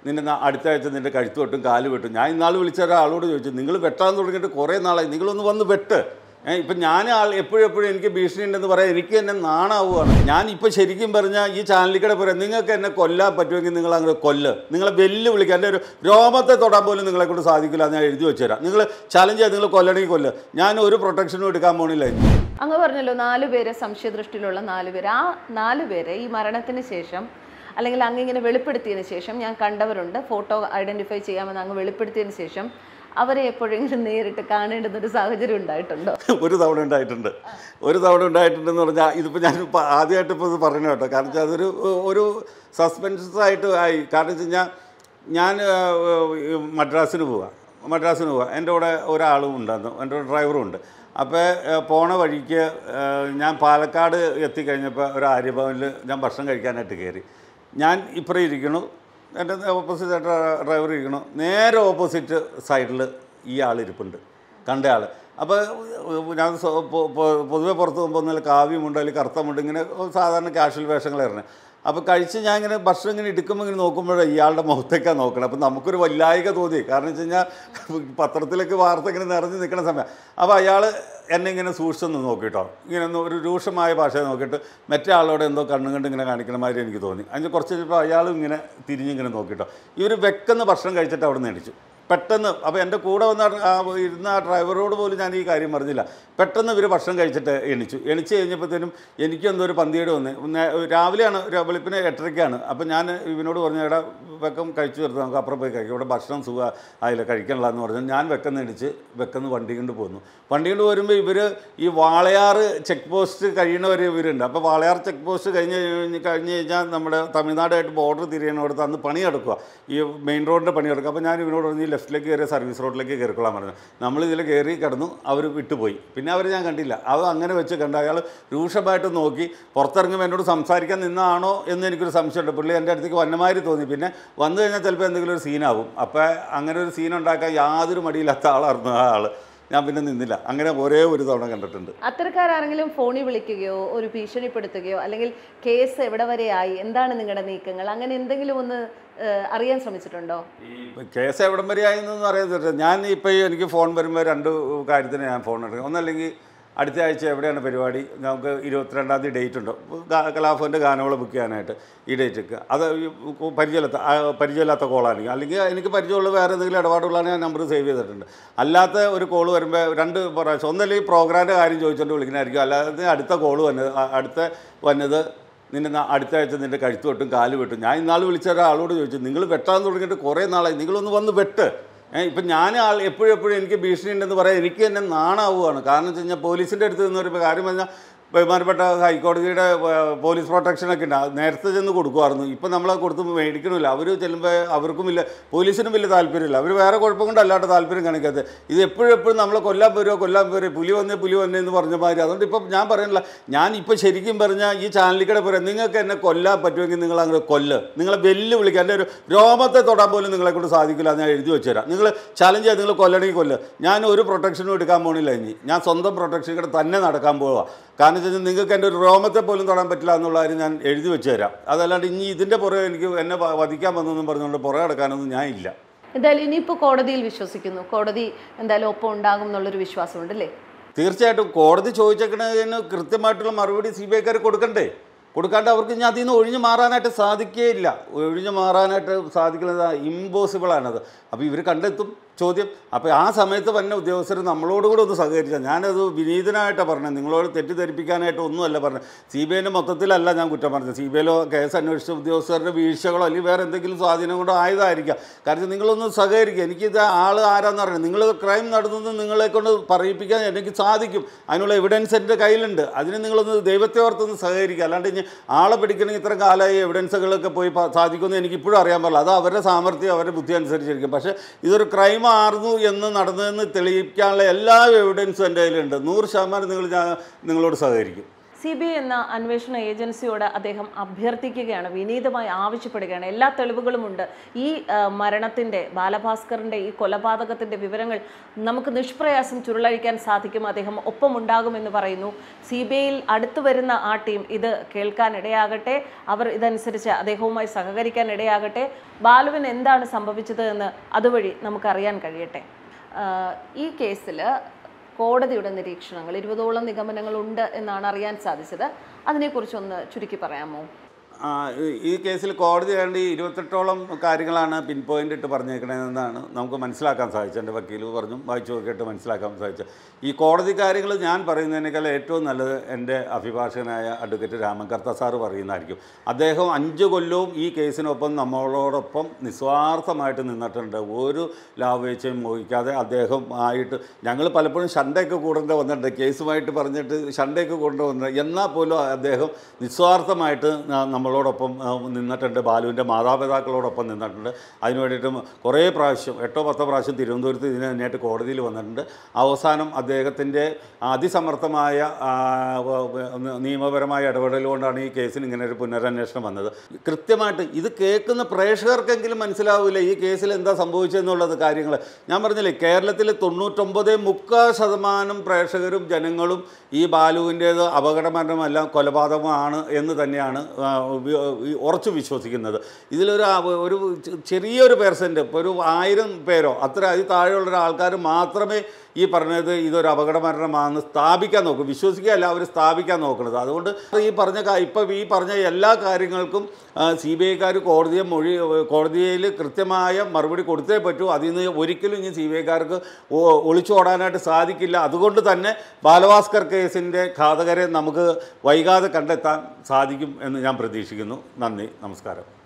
നിന്നെ ന- അടുത്ത ആഴ്ച നിന്റെ കഴുത്ത് വെട്ടും കാല് വെട്ടും ഞാൻ ഇന്നാൾ വിളിച്ച ഒരാളോട് ചോദിച്ചു നിങ്ങൾ വെട്ടാൻ തുടങ്ങിയിട്ട് കുറേ നാളായി നിങ്ങളൊന്ന് വന്ന് വെട്ട് ഏഹ് ഇപ്പം ഞാൻ ആൾ എപ്പോഴും എപ്പോഴും എനിക്ക് ഭീഷണി ഉണ്ടെന്ന് പറയാം എനിക്ക് എന്നെ നാണാവുകയാണ് ഞാൻ ഇപ്പം ശരിക്കും പറഞ്ഞാൽ ഈ ചാനലിൽ കൂടെ പറയാം നിങ്ങൾക്ക് എന്നെ കൊല്ലാൻ പറ്റുമെങ്കിൽ നിങ്ങൾ അങ്ങനെ കൊല്ല് നിങ്ങളെ വെല്ലുവിളിക്കുക എൻ്റെ ഒരു രോമത്തെ തൊടാൻ പോലും നിങ്ങളെ കൊണ്ട് സാധിക്കില്ല എന്ന് ഞാൻ എഴുതി വെച്ചുതരാം നിങ്ങൾ ചാലഞ്ച് ചെയ്ത് നിങ്ങൾ കൊല്ലണമെങ്കിൽ കൊല്ല് ഞാൻ ഒരു പ്രൊട്ടക്ഷനും എടുക്കാൻ പോണില്ല ഇനി അങ്ങ് പറഞ്ഞല്ലോ നാല് പേരെ സംശയദൃഷ്ടിയിലുള്ള നാല് പേര് ആ നാല് പേരെ ഈ മരണത്തിന് ശേഷം അല്ലെങ്കിൽ അങ്ങ് ഇങ്ങനെ വെളിപ്പെടുത്തിയതിന് ശേഷം ഞാൻ കണ്ടവരുണ്ട് ഫോട്ടോ ഐഡന്റിഫൈ ചെയ്യാമെന്ന് അങ്ങ് വെളിപ്പെടുത്തിയതിന് ശേഷം അവരെ എപ്പോഴെങ്കിലും നേരിട്ട് കാണേണ്ടുന്ന ഒരു സാഹചര്യം ഉണ്ടായിട്ടുണ്ടോ ഒരു തവണ ഉണ്ടായിട്ടുണ്ട് ഒരു തവണ ഉണ്ടായിട്ടുണ്ടെന്ന് പറഞ്ഞാൽ ഇതിപ്പോൾ ഞാൻ ഇപ്പോൾ ആദ്യമായിട്ട് ഇപ്പോൾ ഇത് പറഞ്ഞു കേട്ടോ കാരണം വെച്ചാൽ അതൊരു ഒരു സസ്പെൻസ് ആയിട്ട് ആയി കാരണം വെച്ച് കഴിഞ്ഞാൽ ഞാൻ ആ, ഈ മദ്രാസിന് പോവാം മദ്രാസിന് പോവാം എൻ്റെ കൂടെ ഒരാളും ഉണ്ടായിരുന്നു എൻ്റെ കൂടെ ഡ്രൈവറും ഉണ്ട് അപ്പോൾ പോണ വഴിക്ക് ആ, ഞാൻ പാലക്കാട് എത്തിക്കഴിഞ്ഞപ്പോൾ ഒരു ആര്യഭവനിൽ ഞാൻ ഭക്ഷണം കഴിക്കാനായിട്ട് കയറി ഞാൻ ഇപ്പുറം ഇരിക്കണു എൻ്റെ ഓപ്പോസിറ്റ് ആയിട്ട് ഡ്രൈവർ ഇരിക്കണു നേരെ ഓപ്പോസിറ്റ് സൈഡിൽ ഈ ആൾ ഇരിപ്പുണ്ട് കണ്ട ആൾ അപ്പോൾ ഞാൻ സ്വ- പൊ- പൊ- പൊതുവെ പുറത്ത് പോകുമ്പോൾ നല്ല കാവ്യമുണ്ട് അല്ലെങ്കിൽ കറുത്തമുണ്ട് ഇങ്ങനെ സാധാരണ കാഷ്വൽ വേഷങ്ങളായിരുന്നു അപ്പോൾ കഴിച്ച് ഞാൻ ഇങ്ങനെ ഭക്ഷണം ഇങ്ങനെ എടുക്കുമ്പോൾ ഇങ്ങനെ നോക്കുമ്പോഴേ ഇയാളുടെ മുഖത്തേക്കാണ് നോക്കണം അപ്പോൾ നമുക്കൊരു വല്ലായിക തോന്നി കാരണം വെച്ച് കഴിഞ്ഞാൽ പത്രത്തിലൊക്കെ വാർത്ത ഇങ്ങനെ നിറഞ്ഞു നിൽക്കുന്ന സമയം അപ്പോൾ അയാൾ എന്നെ ഇങ്ങനെ സൂക്ഷിച്ചൊന്ന് നോക്കിട്ടോ ഇങ്ങനെ ഒന്ന് ഒരു രൂക്ഷമായ ഭാഷ നോക്കിയിട്ട് മറ്റേ ആളോട് എന്തോ കണ്ണും കണ്ട് ഇങ്ങനെ കാണിക്കണ മാതിരി എനിക്ക് തോന്നി അതിന് കുറച്ച് കഴിഞ്ഞപ്പോൾ അയാളും ഇങ്ങനെ തിരിഞ്ഞിങ്ങനെ നോക്കിട്ടോ ഇവർ വെക്കുന്ന ഭക്ഷണം കഴിച്ചിട്ട് അവിടെ നിന്ന് എണിച്ചു പെട്ടെന്ന് അപ്പോൾ എൻ്റെ കൂടെ വന്ന ആ ഇരുന്ന ആ ഡ്രൈവറോട് പോലും ഞാൻ ഈ കാര്യം പറഞ്ഞില്ല പെട്ടെന്ന് ഇവർ ഭക്ഷണം കഴിച്ചിട്ട് എണിച്ചു എണിച്ച് കഴിഞ്ഞപ്പോഴത്തേനും എനിക്കും എന്തോ ഒരു പന്തിയേട് വന്ന് നേ- രാവിലെയാണ് ഒരു വെളുപ്പിന് എട്ടരയ്ക്കാണ് അപ്പോൾ ഞാൻ ഇവനോട് പറഞ്ഞു എടാ വെക്കം കഴിച്ചു തീർത്ത് നമുക്ക് അപ്പുറം പോയി കഴിക്കാം ഇവിടെ ഭക്ഷണം സുഖ ആയില്ല കഴിക്കണില്ല എന്ന് പറഞ്ഞു ഞാൻ വെക്കുന്ന ഇടിച്ച് വെക്കുന്ന വണ്ടി കൊണ്ട് പോന്നു വണ്ടി കൊണ്ട് വരുമ്പോൾ ഇവർ ഈ വാളയാറ് ചെക്ക് പോസ്റ്റ് കഴിയണവരെ ഇവരുണ്ട് അപ്പോൾ വാളയാർ ചെക്ക് പോസ്റ്റ് കഴിഞ്ഞ് കഴിഞ്ഞ് കഴിഞ്ഞ് കഴിഞ്ഞാൽ നമ്മുടെ തമിഴ്നാടായിട്ട് ബോർഡർ തിരിയണോടത്ത് അന്ന് പണി എടുക്കുക ഈ മെയിൻ റോഡിൻ്റെ പണി എടുക്കുക അപ്പോൾ ഞാൻ ഇവനോട് പറഞ്ഞു ഈ ലെഫ്റ്റിലേക്ക് കയറിയ സർവീസ് റോഡിലേക്ക് കയറിക്കൊള്ളാൻ പറഞ്ഞു നമ്മൾ ഇതിൽ കയറി കിടന്നു അവർ വിട്ടുപോയി പിന്നെ അവർ ഞാൻ കണ്ടില്ല അത് അങ്ങനെ വെച്ച് കണ്ട അയാൾ രൂക്ഷമായിട്ട് നോക്കി പുറത്തിറങ്ങുമ്പോൾ എന്നോട് സംസാരിക്കാൻ നിന്നാണോ എന്ന് എനിക്കൊരു സംശയമുണ്ട് പുള്ളി എൻ്റെ അടുത്തേക്ക് വന്നമാതിരി തോന്നി പിന്നെ വന്നു കഴിഞ്ഞാൽ ചിലപ്പോൾ എന്തെങ്കിലും ഒരു സീനാവും അപ്പോൾ അങ്ങനെ ഒരു സീൻ ഉണ്ടാക്കാൻ യാതൊരു മടിയില്ലാത്ത ആളായിരുന്നു ആ ആൾ ഞാൻ പിന്നെ നിന്നില്ല അങ്ങനെ ഒരേ ഒരു തവണ കണ്ടിട്ടുണ്ട് അത്തരക്കാരെങ്കിലും ഫോണിൽ വിളിക്കുകയോ ഒരു ഭീഷണിപ്പെടുത്തുകയോ അല്ലെങ്കിൽ കേസ് എവിടെ വരെ ആയി എന്താണ് നിങ്ങളുടെ നീക്കങ്ങൾ അങ്ങനെ എന്തെങ്കിലും ഒന്ന് ഏഹ്, അറിയാൻ ശ്രമിച്ചിട്ടുണ്ടോ ഈ കേസ് എവിടം വരെ ആയെന്നൊന്നും അറിയാൻ ഞാൻ ഇപ്പോൾ എനിക്ക് ഫോൺ വരുമ്പോൾ രണ്ട് കാര്യത്തിന് ഞാൻ ഫോൺ എടുക്കും ഒന്നല്ലെങ്കിൽ അടുത്ത ആഴ്ച എവിടെയാണ് പരിപാടി നമുക്ക് ഇരുപത്തിരണ്ടാം തീയതി ഡേറ്റ് ഉണ്ട് ഗാ- കലാഭവൻ്റെ ഗാനങ്ങൾ ബുക്ക് ചെയ്യാനായിട്ട് ഈ ഡേറ്റൊക്കെ അത് ഈ പരിചയമില്ലാത്ത ആ, പരിചയമില്ലാത്ത കോളാണെങ്കിൽ അല്ലെങ്കിൽ എനിക്ക് പരിചയമുള്ള വേറെ എന്തെങ്കിലും ഇടപാടുകളാണ് ഞാൻ നമ്പർ സേവ് ചെയ്തിട്ടുണ്ട് അല്ലാത്ത ഒരു കോൾ വരുമ്പോൾ രണ്ട് പ്രാവശ്യം ഒന്നല്ലെങ്കിൽ പ്രോഗ്രാമിൻ്റെ കാര്യം ചോദിച്ചുകൊണ്ട് വിളിക്കുന്നതായിരിക്കും അല്ലാതെ അടുത്ത കോൾ വന്നത് ആ, അടുത്ത വന്നത് നിന്നെ ന- അടുത്ത ആഴ്ച നിന്റെ കഴുത്ത് വെട്ടും കാല് വെട്ടും ഞാൻ ഇന്നാൾ വിളിച്ച ഒരാളോട് ചോദിച്ചു നിങ്ങൾ വെട്ടാൻ തുടങ്ങിയിട്ട് കുറേ നാളായി നിങ്ങളൊന്ന് വന്ന് വെട്ട് ഏഹ് ഇപ്പം ഞാൻ ആൾ എപ്പോഴും എപ്പോഴും എനിക്ക് ഭീഷണി ഉണ്ടെന്ന് പറയാം എനിക്ക് തന്നെ നാണാവുകയാണ് കാരണം വെച്ച് കഴിഞ്ഞാൽ പോലീസിൻ്റെ അടുത്ത് നിന്ന് ഒരു കാര്യം പറഞ്ഞാൽ ബഹുമാനപ്പെട്ട ഹൈക്കോടതിയുടെ ഏഹ്, പോലീസ് പ്രൊട്ടക്ഷനൊക്കെ ഉണ്ട് അത് നേരത്തെ ചെന്ന് കൊടുക്കുമായിരുന്നു ഇപ്പം നമ്മളത് കൊടുത്ത് മേടിക്കണമില്ല അവർ ചെല്ലുമ്പോൾ അവർക്കും ഇല്ല പോലീസിനും വലിയ താല്പര്യമില്ല അവർ വേറെ കുഴപ്പം കൊണ്ട് അല്ലാണ്ട് താല്പര്യം കാണിക്കാത്തത് ഇത് എപ്പോഴും എപ്പോഴും നമ്മളെ കൊല്ലാൻ വരുമോ കൊല്ലാൻ വരുമോ പുലി വന്നേ പുലി വന്നേ എന്ന് പറഞ്ഞ മാതിരി അതുകൊണ്ട് ഇപ്പം ഞാൻ പറയണില്ല ഞാൻ ഇപ്പം ശരിക്കും പറഞ്ഞാൽ ഈ ചാനലിൽ കൂടെ പറയാം നിങ്ങൾക്ക് എന്നെ കൊല്ലാൻ പറ്റുമെങ്കിൽ നിങ്ങൾ അങ്ങനെ കൊല്ല് നിങ്ങളെ വെല്ലുവിളിക്കുക എൻ്റെ ഒരു രോമത്തെ തൊടാൻ പോലും നിങ്ങളെ കൊണ്ട് സാധിക്കില്ല എന്ന് ഞാൻ എഴുതി വെച്ചുതരാം നിങ്ങൾ ചാലഞ്ച് ചെയ്ത് നിങ്ങൾ കൊല്ലണമെങ്കിൽ കൊല്ല് ഞാൻ ഒരു പ്രൊട്ടക്ഷനും എടുക്കാൻ പോണില്ല ഇനി ഞാൻ സ്വന്തം പ്രൊട്ടക്ഷൻ കൂടെ തന്നെ നടക്കാൻ പോവുക കാരണം വെച്ച് കഴിഞ്ഞാൽ നിങ്ങൾക്ക് എൻ്റെ ഒരു രോമത്തെ പോലും തൊടാൻ പറ്റില്ല എന്നുള്ള കാര്യം ഞാൻ എഴുതി വെച്ച് തരാം അതല്ലാണ്ട് ഇനി ഇതിൻ്റെ പുറകെ എനിക്ക് എന്നെ വ- വധിക്കാൻ വന്നെന്നും പറഞ്ഞുകൊണ്ട് പുറകെ നടക്കാനൊന്നും ഞാൻ ഇല്ല എന്തായാലും ഇനിയിപ്പോൾ കോടതിയിൽ വിശ്വസിക്കുന്നു കോടതി എന്തായാലും ഒപ്പം ഉണ്ടാകും എന്നുള്ളൊരു വിശ്വാസമുണ്ട് അല്ലേ തീർച്ചയായിട്ടും കോടതി ചോദിച്ചേക്കണതിന് കൃത്യമായിട്ടുള്ള മറുപടി സി ബി ഐക്കാർ കൊടുക്കണ്ടേ കൊടുക്കാണ്ട് അവർക്ക് ഇനി അതിൽ നിന്ന് ഒഴിഞ്ഞു മാറാനായിട്ട് സാധിക്കുകയില്ല ഒഴിഞ്ഞു മാറാനായിട്ട് സാധിക്കുന്നത് ഇമ്പോസിബിളാണത് അപ്പോൾ ഇവർ കണ്ടെത്തും ചോദ്യം അപ്പോൾ ആ സമയത്ത് തന്നെ ഉദ്യോഗസ്ഥർ നമ്മളോട് കൂടെ ഒന്ന് സഹകരിച്ചാൽ ഞാനത് വിനീതനായിട്ടാണ് പറഞ്ഞത് നിങ്ങളോട് തെറ്റിദ്ധരിപ്പിക്കാനായിട്ട് ഒന്നുമല്ല പറഞ്ഞത് സി ബി ഐൻ്റെ മൊത്തത്തിലല്ല ഞാൻ കുറ്റം പറഞ്ഞത് സി ബി ഐയിലോ കേസ് അന്വേഷിച്ച ഉദ്യോഗസ്ഥരുടെ വീഴ്ചകളോ അല്ലെങ്കിൽ വേറെ എന്തെങ്കിലും സ്വാധീനം കൊണ്ടോ ആയതായിരിക്കാം കാരണം നിങ്ങളൊന്ന് സഹകരിക്കുക എനിക്കിത് ആൾ ആരാന്ന് അറിയണം നിങ്ങൾ ക്രൈം നടന്നത് നിങ്ങളെ കൊണ്ട് പറയിപ്പിക്കാൻ എനിക്ക് സാധിക്കും അതിനുള്ള എവിഡൻസ് എൻ്റെ കയ്യിലുണ്ട് അതിന് നിങ്ങളൊന്ന് ദൈവത്തെ ഓർത്തൊന്ന് സഹകരിക്കുക അല്ലാണ്ട് ഇനി ആളെ പിടിക്കണമെങ്കിൽ ഇത്ര കാലമായി എവിഡൻസുകളൊക്കെ പോയി പ- സാധിക്കുമെന്ന് എനിക്ക് ഇപ്പോഴും അറിയാൻ പാടില്ല അത് അവരുടെ സാമർഥ്യം അവരുടെ ബുദ്ധി അനുസരിച്ചിരിക്കും പക്ഷേ ഇതൊരു ക്രൈം ആർന്നു എന്ന് നടന്നതെന്ന് തെളിയിക്കാനുള്ള എല്ലാ എവിഡൻസും എൻ്റെ കയ്യിലുണ്ട് നൂറ് ശതമാനം നിങ്ങൾ ഞാൻ നിങ്ങളോട് സഹകരിക്കും സി ബി ഐ എന്ന അന്വേഷണ ഏജൻസിയോട് അദ്ദേഹം അഭ്യർത്ഥിക്കുകയാണ് വിനീതമായി ആവശ്യപ്പെടുകയാണ് എല്ലാ തെളിവുകളുമുണ്ട് ഈ ആ, മരണത്തിന്റെ ബാലഭാസ്കറിന്റെ ഈ കൊലപാതകത്തിന്റെ വിവരങ്ങൾ നമുക്ക് നിഷ്പ്രയാസം ചുരുളഴിക്കാൻ സാധിക്കും അദ്ദേഹം ഒപ്പമുണ്ടാകുമെന്ന് പറയുന്നു സി ബി ഐയിൽ അടുത്തു വരുന്ന ആ ടീം ഇത് കേൾക്കാൻ ഇടയാകട്ടെ അവർ ഇതനുസരിച്ച് അദ്ദേഹവുമായി സഹകരിക്കാൻ ഇടയാകട്ടെ ബാലുവിന് എന്താണ് സംഭവിച്ചത് എന്ന് അതുവഴി നമുക്കറിയാൻ കഴിയട്ടെ ആ, ഈ കേസിൽ കോടതിയുടെ നിരീക്ഷണങ്ങൾ ഇരുപതോളം നിഗമനങ്ങൾ ഉണ്ട് എന്നാണ് അറിയാൻ സാധിച്ചത് അതിനെക്കുറിച്ചൊന്ന് ചുരുക്കി പറയാമോ ആ, ഈ- ഈ കേസിൽ കോടതി വേണ്ടി ഇരുപത്തെട്ടോളം കാര്യങ്ങളാണ് പിൻ പോയിന്റ് ഇട്ട് പറഞ്ഞേക്കണതെന്നാണ് നമുക്ക് മനസ്സിലാക്കാൻ സാധിച്ചത് എൻ്റെ വക്കീൽ പറഞ്ഞു വായിച്ചു നോക്കിയിട്ട് മനസ്സിലാക്കാൻ സാധിച്ചത് ഈ കോടതി കാര്യങ്ങൾ ഞാൻ പറയുന്നതിനേക്കാൾ ഏറ്റവും നല്ലത് എൻ്റെ അഭിഭാഷകനായ അഡ്വക്കേറ്റ് രാമകർത്ത സാറ് പറയുന്നതായിരിക്കും അദ്ദേഹം അഞ്ച് കൊല്ലവും ഈ കേസിനൊപ്പം നമ്മളോടൊപ്പം നിസ്വാർത്ഥമായിട്ട് നിന്നിട്ടുണ്ട് ഒരു ലാഭേച്ഛയും മോഹിക്കാതെ അദ്ദേഹം ആയിട്ട് ഞങ്ങൾ പലപ്പോഴും ഷണ്ടയൊക്കെ കൂടേണ്ട വന്നിട്ടുണ്ട് കേസുമായിട്ട് പറഞ്ഞിട്ട് ഷണ്ടയൊക്കെ കൊണ്ടുവന്നിട്ടുണ്ട് എന്നാൽ പോലും അദ്ദേഹം നിസ്വാർത്ഥമായിട്ട് ന- നമ്മളോടൊപ്പം ആ, നിന്നിട്ടുണ്ട് ബാലുവിൻ്റെ മാതാപിതാക്കളോടൊപ്പം നിന്നിട്ടുണ്ട് അതിന് വേണ്ടിയിട്ടും കുറേ പ്രാവശ്യം എട്ടോ പത്തോ പ്രാവശ്യം തിരുവനന്തപുരത്ത് ഇതിന് തന്നെയായിട്ട് കോടതിയിൽ വന്നിട്ടുണ്ട് അവസാനം അദ്ദേഹത്തിൻ്റെ അതിസമർത്ഥമായ ആ, വ- വ- നിയമപരമായ ഇടപെടൽ കൊണ്ടാണ് ഈ കേസിന് ഇങ്ങനെ ഒരു പുനരന്വേഷണം വന്നത് കൃത്യമായിട്ട് ഇത് കേൾക്കുന്ന പ്രേക്ഷകർക്കെങ്കിലും മനസ്സിലാവില്ല ഈ കേസിൽ എന്താ സംഭവിച്ചതെന്നുള്ളത് കാര്യങ്ങൾ ഞാൻ പറഞ്ഞില്ലേ കേരളത്തിൽ തൊണ്ണൂറ്റൊമ്പത് മുക്കാൽ ശതമാനം പ്രേക്ഷകരും ജനങ്ങളും ഈ ബാലുവിൻ്റേത് അപകടമരണമല്ല കൊലപാതകമാണ് എന്ന് തന്നെയാണ് ആ, വി- ഈ ഉറച്ചു വിശ്വസിക്കുന്നത് ഇതിലൊരു ആ, ഒരു ചെ- ചെറിയൊരു പേഴ്സൻ്റ് ഇപ്പോൾ ഒരു ആയിരം പേരോ അത്ര അതിൽ താഴെയുള്ള ആൾക്കാർ മാത്രമേ ഈ പറഞ്ഞത് ഇതൊരു അപകടമരണമാണെന്ന് സ്ഥാപിക്കാൻ നോക്കും വിശ്വസിക്കുകയല്ല അവർ സ്ഥാപിക്കാൻ നോക്കുന്നത് അതുകൊണ്ട് ഈ പറഞ്ഞ ഇപ്പം ഈ പറഞ്ഞ എല്ലാ കാര്യങ്ങൾക്കും സി ബി ഐക്കാർ കോടതിയെ മൊഴി കോടതിയിൽ കൃത്യമായ മറുപടി കൊടുത്തേ പറ്റൂ അതിൽ നിന്ന് ഒരിക്കലും ഇനി സി ബി ഐക്കാർക്ക് ഒളിച്ചോടാനായിട്ട് സാധിക്കില്ല അതുകൊണ്ട് തന്നെ ബാലഭാസ്കർ കേസിൻ്റെ ഘാതകരെ നമുക്ക് വൈകാതെ കണ്ടെത്താൻ സാധിക്കും എന്ന് ഞാൻ പ്രതീക്ഷിക്കുന്നു നന്ദി നമസ്കാരം